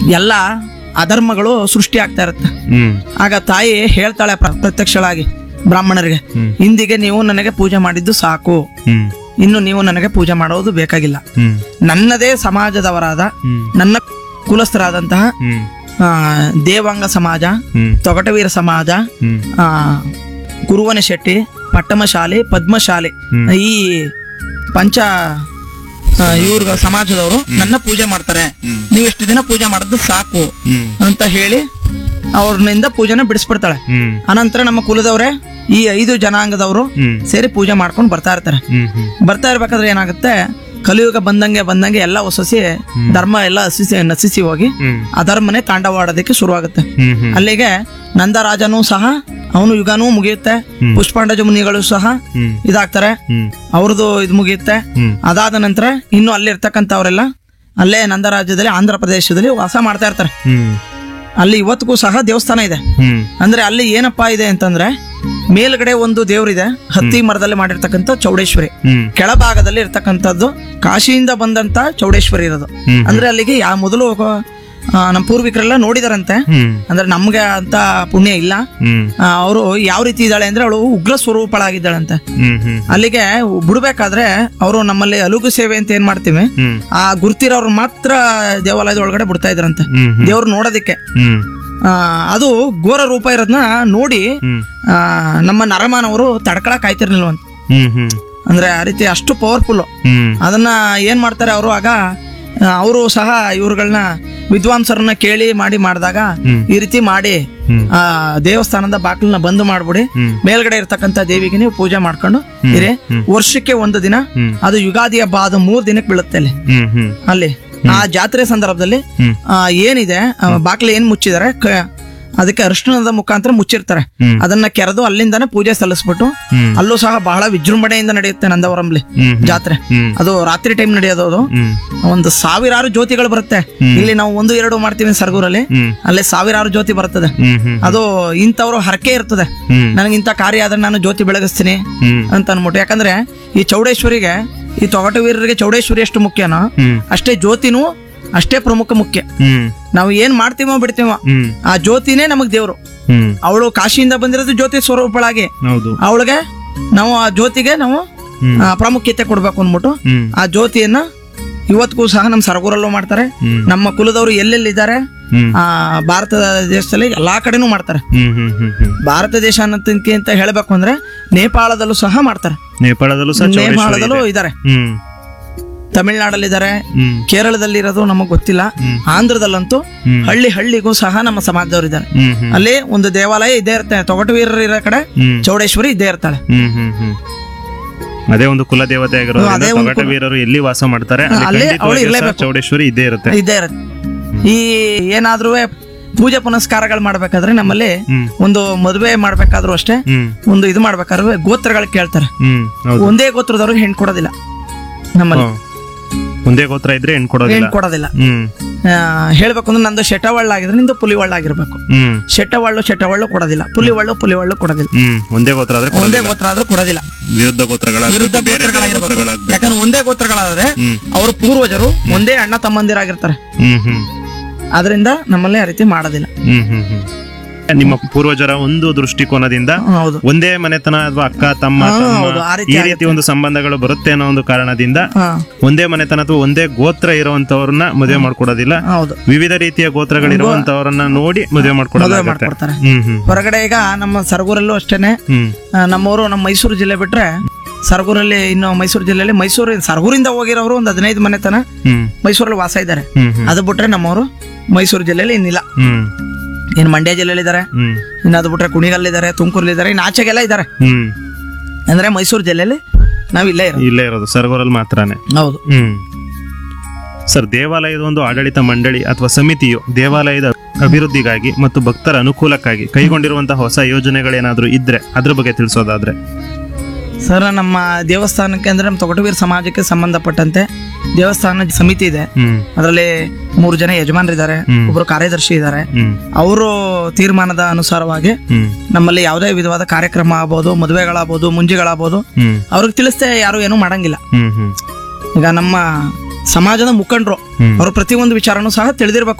ಎಲ್ಲ ಅಧರ್ಮಗಳು ಸೃಷ್ಟಿ ಆಗ್ತಾ ಇರುತ್ತೆ ಹ್ಮ್ ಆಗ ತಾಯಿ ಹೇಳ್ತಾಳೆ ಪ್ರ- ಪ್ರತ್ಯಕ್ಷಳಾಗಿ ಬ್ರಾಹ್ಮಣರಿಗೆ ಹ್ಮ್. ಇಂದಿಗೆ ನೀವು ನನಗೆ ಪೂಜೆ ಮಾಡಿದ್ದು ಸಾಕು ಹ್ಮ್ ಇನ್ನು ನೀವು ನನಗೆ ಪೂಜೆ ಮಾಡೋದು ಬೇಕಾಗಿಲ್ಲ ಹ್ಮ್ ನನ್ನದೇ ಸಮಾಜದವರಾದ ಹ್ಮ್ ನನ್ನ ಕುಲಸ್ಥರಾದಂತಹ ಹ್ಮ್ ಆ, ದೇವಾಂಗ ಸಮಾಜ ಹ್ಮ್ ತೊಗಟವೀರ ಸಮಾಜ ಹ್ಮ್ ಆ, ಗುರುವನ ಶೆಟ್ಟಿ ಪಟ್ಟಮಶಾಲೆ ಪದ್ಮಶಾಲೆ ಹ್ಮ್. ಈ ಪಂಚ ಇವ್ರ ಸಮಾಜದವರು ನನ್ನ ಪೂಜೆ ಮಾಡ್ತಾರೆ ನೀವು ಎಷ್ಟು ದಿನ ಪೂಜೆ ಮಾಡಿದ್ದು ಸಾಕು ಹ್ಮ್ ಅಂತ ಹೇಳಿ ಅವ್ರನ್ನಿಂದ ಪೂಜೆನ ಬಿಡಿಸ್ಬಿಡ್ತಾಳೆ ಹ್ಮ್ ಅನಂತರ ನಮ್ಮ ಕುಲದವರೇ ಈ ಐದು ಜನಾಂಗದವರು ಹ್ಮ್ ಸೇರಿ ಪೂಜೆ ಮಾಡ್ಕೊಂಡು ಬರ್ತಾ ಇರ್ತಾರೆ ಹ್ಮ್ ಹ್ಮ್ ಬರ್ತಾ ಇರ್ಬೇಕಾದ್ರೆ ಏನಾಗುತ್ತೆ ಕಲಿಯುಗ ಬಂದಂಗೆ ಬಂದಂಗೆ ಎಲ್ಲ ಹೊಸಸಿ ಧರ್ಮ ಎಲ್ಲ ಹಸಿಸಿ ನಸಿಸಿ ಹೋಗಿ ಹ್ಮ್ ಅಧರ್ಮನೆ ತಾಂಡವಾಡೋದಕ್ಕೆ ಶುರುವಾಗುತ್ತೆ ಹ್ಮ್ ಹ್ಮ್ ಅಲ್ಲಿಗೆ ನಂದರಾಜನೂ ಸಹ ಅವನು ಯುಗನೂ ಮುಗಿಯುತ್ತೆ ಹ್ಮ್. ಪುಷ್ಪಾಂಡಜ ಮುನಿಗಳು ಸಹ ಹ್ಮ್ ಇದಾಗ್ತಾರೆ ಹ್ಮ್ ಅವ್ರದ್ದು ಇದು ಮುಗಿಯುತ್ತೆ ಹ್ಮ್ ಅದಾದ ನಂತರ ಇನ್ನು ಅಲ್ಲಿರ್ತಕ್ಕಂಥವರೆಲ್ಲ ಅಲ್ಲೇ ನಂದರಾಜ್ಯದಲ್ಲಿ ಆಂಧ್ರ ಪ್ರದೇಶದಲ್ಲಿ ವಾಸ ಮಾಡ್ತಾ ಇರ್ತಾರೆ ಹ್ಮ್ ಅಲ್ಲಿ ಇವತ್ತಿಗೂ ಸಹ ದೇವಸ್ಥಾನ ಇದೆ ಹ್ಮ್ ಅಂದ್ರೆ ಅಲ್ಲಿ ಏನಪ್ಪಾ ಇದೆ ಅಂತಂದ್ರೆ ಮೇಲ್ಗಡೆ ಒಂದು ದೇವ್ರಿದೆ ಹತ್ತಿ ಮರದಲ್ಲಿ ಮಾಡಿರ್ತಕ್ಕಂಥ ಚೌಡೇಶ್ವರಿ ಹ್ಮ್ ಕೆಳಭಾಗದಲ್ಲಿ ಇರ್ತಕ್ಕಂಥದ್ದು ಕಾಶಿಯಿಂದ ಬಂದಂತ ಚೌಡೇಶ್ವರಿ ಇರೋದು ಹ್ಮ್ ಅಂದ್ರೆ ಅಲ್ಲಿಗೆ ಯಾ ಮೊದಲು ಆ, ನಮ್ಮ ಪೂರ್ವಿಕರೆಲ್ಲ ನೋಡಿದಾರಂತೆ ಹ್ಮ್ ಅಂದ್ರೆ ನಮ್ಗೆ ಅಂತ ಪುಣ್ಯ ಇಲ್ಲ ಹ್ಮ್ ಅವರು ಯಾವ ರೀತಿ ಇದ್ದಾಳೆ ಅಂದ್ರೆ ಅವಳು ಉಗ್ರ ಸ್ವರೂಪಳಾಗಿದ್ದಾಳಂತೆ ಹ್ಮ್ ಹ್ಮ್ ಅಲ್ಲಿಗೆ ಬಿಡ್ಬೇಕಾದ್ರೆ ಅವರು ನಮ್ಮಲ್ಲಿ ಅಲುಗು ಸೇವೆ ಅಂತ ಏನ್ ಮಾಡ್ತೀವಿ ಹ್ಮ್ ಆ ಗುರ್ತಿರೋರು ಮಾತ್ರ ದೇವಾಲಯದ ಒಳಗಡೆ ಬಿಡ್ತಾ ಇದ್ರಂತೆ ಹ್ಮ್ ಹ್ಮ್ ದೇವ್ರು ನೋಡೋದಿಕ್ಕೆ ಹ್ಮ್ ಆ, ಅದು ಘೋರ ರೂಪ ಇರೋದನ್ನ ನೋಡಿ ಹ್ಮ್ ಆ, ನಮ್ಮ ನರಮಾನವರು ತಡ್ಕೊಳಕ್ ಆಯ್ತಿರ್ಲಿಲ್ವಂತ ಹ್ಮ್ ಹ್ಮ್ ಅಂದ್ರೆ ಆ ರೀತಿ ಅಷ್ಟು ಪವರ್ಫುಲ್ ಹ್ಮ್ ಅದನ್ನ ಏನ್ ಮಾಡ್ತಾರೆ ಅವರು ಆಗ ಅವರು ಸಹ ಇವ್ರುಗಳನ್ನ ವಿದ್ವಾಂಸರನ್ನ ಕೇಳಿ ಮಾಡಿ ಮಾಡಿದಾಗ ಹ್ಮ್. ಈ ರೀತಿ ಮಾಡಿ ಹ್ಮ್. ಆ ದೇವಸ್ಥಾನದ ಬಾಗಿಲನ್ನ ಬಂದ್ ಮಾಡ್ಬಿಡಿ ಹ್ಮ್. ಮೇಲ್ಗಡೆ ಇರ್ತಕ್ಕಂಥ ದೇವಿಗೆ ನೀವು ಪೂಜೆ ಮಾಡ್ಕೊಂಡು ಇರಿ ವರ್ಷಕ್ಕೆ ಒಂದು ದಿನ ಹ್ಮ್. ಅದು ಯುಗಾದಿ ಹಬ್ಬ ಅದು ಮೂರ್ ದಿನಕ್ಕೆ ಬೀಳುತ್ತೆ ಅಲ್ಲಿ ಹ್ಮ್ ಹ್ಮ್ ಅಲ್ಲಿ ಆ ಜಾತ್ರೆ ಸಂದರ್ಭದಲ್ಲಿ ಹ್ಮ್. ಆ, ಏನಿದೆ ಬಾಗಿಲು ಏನ್ ಮುಚ್ಚಿದಾರೆ ಕ- ಅದಕ್ಕೆ ಅರಿಶಿಣದ ಮುಖಾಂತರ ಮುಚ್ಚಿರ್ತಾರೆ ಹ್ಮ್. ಅದನ್ನ ಕೆರೆದು ಅಲ್ಲಿಂದಾನೆ ಪೂಜೆ ಸಲ್ಲಿಸ್ಬಿಟ್ಟು ಹ್ಮ್. ಅಲ್ಲೂ ಸಹ ಬಹಳ ವಿಜೃಂಭಣೆಯಿಂದ ನಡೆಯುತ್ತೆ ನಂದವರಂಲಿ ಹ್ಮ್ ಹ್ಮ್ ಜಾತ್ರೆ ಹ್ಮ್ ಅದು ರಾತ್ರಿ ಟೈಮ್ ನಡೆಯೋದು ಅದು ಹ್ಮ್ ಒಂದು ಸಾವಿರಾರು ಜ್ಯೋತಿಗಳು ಬರುತ್ತೆ ಇಲ್ಲಿ ನಾವು ಒಂದು ಎರಡು ಮಾಡ್ತೀವಿ ಸರ್ಗೂರಲ್ಲಿ ಹ್ಮ್ ಅಲ್ಲಿ ಸಾವಿರಾರು ಜ್ಯೋತಿ ಬರ್ತದೆ ಹ್ಮ್ ಹ್ಮ್ ಅದು ಇಂಥವ್ರು ಹರಕೆ ಇರ್ತದೆ ಹ್ಮ್ ನನಗೆ ಇಂಥ ಕಾರ್ಯ ಆದ್ರೆ ನಾನು ಜ್ಯೋತಿ ಬೆಳಗಿಸ್ತೀನಿ ಹ್ಮ್ ಅಂತ ಅನ್ಬಿಟ್ಟು ಯಾಕಂದ್ರೆ ಈ ಚೌಡೇಶ್ವರಿಗೆ ಈ ತೊಗಟ ವೀರರಿಗೆ ಚೌಡೇಶ್ವರಿ ಎಷ್ಟು ಮುಖ್ಯನೋ ಹ್ಮ್ ಅಷ್ಟೇ ಜ್ಯೋತಿನೂ ಅಷ್ಟೇ ಪ್ರಮುಖ ಮುಖ್ಯ ಹ್ಮ್ ನಾವು ಏನ್ ಮಾಡ್ತೀವೋ ಬಿಡ್ತೀವೋ ಹ್ಮ್ ಆ ಜ್ಯೋತಿನೇ ನಮಗ್ ದೇವ್ರು ಹ್ಮ್ ಅವಳು ಕಾಶಿಯಿಂದ ಬಂದಿರೋದು ಜ್ಯೋತಿ ಸ್ವರೂಪಳಾಗಿ ಹೌದು ಅವಳಿಗೆ ನಾವು ಆ ಜ್ಯೋತಿಗೆ ನಾವು ಹ್ಮ್. ಆ, ಪ್ರಾಮುಖ್ಯತೆ ಕೊಡ್ಬೇಕು ಅಂದ್ಬಿಟ್ಟು ಹ್ಮ್ ಆ ಜ್ಯೋತಿಯನ್ನ ಇವತ್ತಿಗೂ ಸಹ ನಮ್ಮ ಸರಗೂರಲ್ಲೂ ಮಾಡ್ತಾರೆ ಹ್ಮ್. ನಮ್ಮ ಕುಲದವರು ಎಲ್ಲೆಲ್ಲಿದ್ದಾರೆ ಹ್ಮ್ ಆ ಭಾರತ ದೇಶದಲ್ಲಿ ಎಲ್ಲಾ ಕಡೆನೂ ಮಾಡ್ತಾರೆ ಹ್ಮ್ ಹ್ಮ್ ಹ್ಮ್ ಹ್ಮ್ ಭಾರತ ದೇಶ ಅನ್ನೋದಕ್ಕಿಂತ ಹೇಳಬೇಕು ಅಂದ್ರೆ ನೇಪಾಳದಲ್ಲೂ ಸಹ ಮಾಡ್ತಾರೆ ನೇಪಾಳದಲ್ಲೂ ಸಹ ಚೌಡೇಶ್ವರಿ ನೇಪಾಳದಲ್ಲೂ ಇದೆ. ಇದ್ದಾರೆ ಹ್ಮ್ ತಮಿಳ್ನಾಡಲ್ಲಿದ್ದಾರೆ ಹ್ಮ್ ಕೇರಳದಲ್ಲಿ ಇರೋದು ನಮಗ್ ಗೊತ್ತಿಲ್ಲ ಹ್ಮ್. ಆಂಧ್ರದಲ್ಲಂತೂ ಹ್ಮ್. ಹಳ್ಳಿ ಹಳ್ಳಿಗೂ ಸಹ ನಮ್ಮ ಸಮಾಜದವರು ಇದ್ದಾರೆ ಹ್ಮ್ ಹ್ಮ್ ಅಲ್ಲಿ ಒಂದು ದೇವಾಲಯ ಇದ್ದೇ ಇರುತ್ತೆ ತೊಗಟು ವೀರರು ಇರೋ ಕಡೆ ಹ್ಮ್ ಚೌಡೇಶ್ವರಿ ಇದ್ದೇ ಇರ್ತಾಳೆ ಹ್ಮ್ ಹ್ಮ್ ಹ್ಮ್ ಅದೇ ಒಂದು ಕುಲ ದೇವತೆ ಆಗಿರೋದ್ರಿಂದ ಅದೇ ಒಂದು ತೊಗಟ ವೀರರು ಎಲ್ಲಿ ವಾಸ ಮಾಡ್ತಾರೆ ಅಲ್ಲಿ ಅಲ್ಲೇ ಖಂಡಿತವಾಗಿಯೂ ಅವಳು ಸಹ ಇರ್ಲೇಬೇಕು. ಚೌಡೇಶ್ವರಿ ಇದ್ದೇ ಇರುತ್ತೆ ಇದ್ದೇ ಇರುತ್ತೆ ಈ ಏನಾದ್ರೂ ಪೂಜೆ ಪುನಸ್ಕಾರಗಳು ಮಾಡ್ಬೇಕಾದ್ರೆ ನಮ್ಮಲ್ಲಿ ಹ್ಮ್ ಒಂದು ಮದುವೆ ಮಾಡ್ಬೇಕಾದ್ರೂ ಅಷ್ಟೇ ಹ್ಮ್ ಒಂದು ಇದು ಮಾಡ್ಬೇಕಾದ್ರೆ ಗೋತ್ರಗಳು ಕೇಳ್ತಾರೆ ಹ್ಮ್ ಹೌದು ಒಂದೇ ಗೋತ್ರದವ್ರಿಗೆ ಹೆಣ್ಣು ಕೊಡೋದಿಲ್ಲ ನಮ್ಮಲ್ಲಿ ಹ್ಮ್. ಒಂದೇ ಗೋತ್ರ ಇದ್ರೆ ಹೆಣ್ ಕೊಡೋದಿಲ್ಲ ಹೆಣ್ಣು ಕೊಡೋದಿಲ್ಲ ಹ್ಮ್ ಆ, ಹೇಳ್ಬೇಕು ಅಂದ್ರೆ ನಂದು ಶೆಟವಳ್ಳ ಆಗಿದ್ರೆ ನಿಂದು ಪುಲಿವಳ್ಳ ಆಗಿರ್ಬೇಕು ಹ್ಮ್ ಶೆಟ್ಟವಳ್ಳು ಶೆಟ್ಟವಳ್ಳು ಕೊಡೋದಿಲ್ಲ ಪುಲಿವಳ್ಳು ಪುಲಿವಳ್ಳು ಕೊಡೋದಿಲ್ಲ ಹ್ಮ್ ಒಂದೇ ಗೋತ್ರ ಆದ್ರೆ ಒಂದೇ ಗೋತ್ರ ಆದ್ರೂ ಕೊಡೋದಿಲ್ಲ ವಿರುದ್ಧ ಗೋತ್ರಗಳ ವಿರುದ್ಧ ಗೋತ್ರಗಳಾಗಿರ್ಬೇಕು ಯಾಕಂದ್ರೆ ಒಂದೇ ಗೋತ್ರಗಳಾದ್ರೆ ಹ್ಮ್. ಅವ್ರ ಪೂರ್ವಜರು ಒಂದೇ ಅಣ್ಣ ತಮ್ಮಂದಿರಾಗಿರ್ತಾರೆ ಹ್ಮ್ ಹ್ಮ್ ಅದರಿಂದ ನಮ್ಮಲ್ಲಿ ಆ ರೀತಿ ಮಾಡೋದಿಲ್ಲ ಹ್ಮ್ ಹ್ಮ್ ಹ್ಮ್ ನಿಮ್ಮ ಪೂರ್ವಜರ ಒಂದು ದೃಷ್ಟಿಕೋನದಿಂದ ಹೌದು ಒಂದೇ ಮನೆತನ ಅಥವಾ ಅಕ್ಕ ತಮ್ಮ ಹಾ, ತಮ್ಮ ಹೌದು, ಆ ರೀತಿ ಈ ರೀತಿ ಒಂದು ಸಂಬಂಧಗಳು ಬರುತ್ತೆ ಅನ್ನೋ ಒಂದು ಕಾರಣದಿಂದ ಹಾ ಒಂದೇ ಮನೆತನ ಅಥವಾ ಒಂದೇ ಗೋತ್ರ ಇರುವಂತವ್ರನ್ನ ಮದುವೆ ಮಾಡ್ಕೊಡೋದಿಲ್ಲ ಹೌದು ವಿವಿಧ ರೀತಿಯ ಗೋತ್ರಗಳಿರುವಂತವ್ರನ್ನ ನೋಡಿ ಮದುವೆ ಮದುವೆ ಮಾಡ್ಕೊಡೋದಾಗುತ್ತೆ ಮಾಡ್ಕೊಡ್ತಾರೆ ಹ್ಮ್ ಹ್ಮ್ ಹೊರಗಡೆ ಈಗ ನಮ್ಮ ಸರಗೂರಲ್ಲೂ ಅಷ್ಟೇನೆ ಹ್ಮ್ ಆ, ನಮ್ಮವರು ನಮ್ಮ ಮೈಸೂರು ಜಿಲ್ಲೆ ಬಿಟ್ರೆ ಸರಗೂರಲ್ಲಿ ಇನ್ನು ಮೈಸೂರು ಜಿಲ್ಲೆಯಲ್ಲಿ ಮೈಸೂರು ಸರಗೂರಿಂದ ಹೋಗಿರೋರು ಒಂದು ಹದಿನೈದು ಮನೆತನ ಹ್ಮ್ ಮೈಸೂರಲ್ಲಿ ವಾಸ ಇದ್ದಾರೆ ಹ್ಮ್ ಹ್ಮ್ ಅದು ಬಿಟ್ರೆ ನಮ್ಮವರು ಮೈಸೂರು ಜಿಲ್ಲೆಯಲ್ಲಿ ಇನ್ನಿಲ್ಲ ಹ್ಮ್ ಇನ್ನು ಮಂಡ್ಯ ಜಿಲ್ಲೆಯಲ್ಲಿ ಇದ್ದಾರೆ ಹ್ಮ್ ಇನ್ನು ಅದು ಬಿಟ್ರೆ ಕುಣಿಗಲ್ಲಿದ್ದಾರೆ ತುಮಕೂರಲ್ಲಿದ್ದಾರೆ ಇನ್ನು ಆಚೆಗೆಲ್ಲ ಇದ್ದಾರೆ ಹ್ಮ್ ಅಂದ್ರೆ ಮೈಸೂರು ಜಿಲ್ಲೆಯಲ್ಲಿ ನಾವು ಇಲ್ಲೇ ಇರೋದು ಇಲ್ಲೇ ಇರೋದು ಸರ್ಗೋರಲ್ಲಿ ಮಾತ್ರನೇ ಹೌದು ಹ್ಮ್ ಸರ್ ದೇವಾಲಯದ ಒಂದು ಆಡಳಿತ ಮಂಡಳಿ ಅಥವಾ ಸಮಿತಿಯು ದೇವಾಲಯದ ಅಭಿವೃದ್ಧಿಗಾಗಿ ಮತ್ತು ಭಕ್ತರ ಅನುಕೂಲಕ್ಕಾಗಿ ಕೈಗೊಂಡಿರುವಂತಹ ಹೊಸ ಯೋಜನೆಗಳೇನಾದ್ರೂ ಇದ್ರೆ ಅದ್ರ ಬಗ್ಗೆ ತಿಳಿಸೋದಾದ್ರೆ ಸರ್ ನಮ್ಮ ದೇವಸ್ಥಾನಕ್ಕೆ ಅಂದ್ರೆ ನಮ್ಮ ತೊಗಟವೀರ್ ಸಮಾಜಕ್ಕೆ ಸಂಬಂಧಪಟ್ಟಂತೆ ದೇವಸ್ಥಾನ ಸಮಿತಿ ಇದೆ ಹ್ಮ್ ಅದರಲ್ಲಿ ಮೂರು ಜನ ಯಜಮಾನರಿದ್ದಾರೆ ಹ್ಮ್. ಒಬ್ರು ಕಾರ್ಯದರ್ಶಿ ಇದ್ದಾರೆ ಹ್ಮ್ ಅವರು ತೀರ್ಮಾನದ ಅನುಸಾರವಾಗಿ ಹ್ಮ್ ನಮ್ಮಲ್ಲಿ ಯಾವುದೇ ವಿಧವಾದ ಕಾರ್ಯಕ್ರಮ ಆಗ್ಬೋದು ಮದುವೆಗಳಾಗ್ಬೋದು ಮುಂಜಿಗಳಾಗ್ಬೋದು ಹ್ಮ್ ಅವ್ರಿಗೆ ತಿಳಿಸ್ದೆ ಯಾರು ಏನೂ ಮಾಡಂಗಿಲ್ಲ ಹ್ಮ್ ಹ್ಮ್ ಈಗ ನಮ್ಮ ಸಮಾಜದ ಮುಖಂಡರು ಹ್ಮ್. ಅವರು ಪ್ರತಿಯೊಂದು ವಿಚಾರನೂ ಸಹ ತಿಳಿದಿರ್ಬೇಕು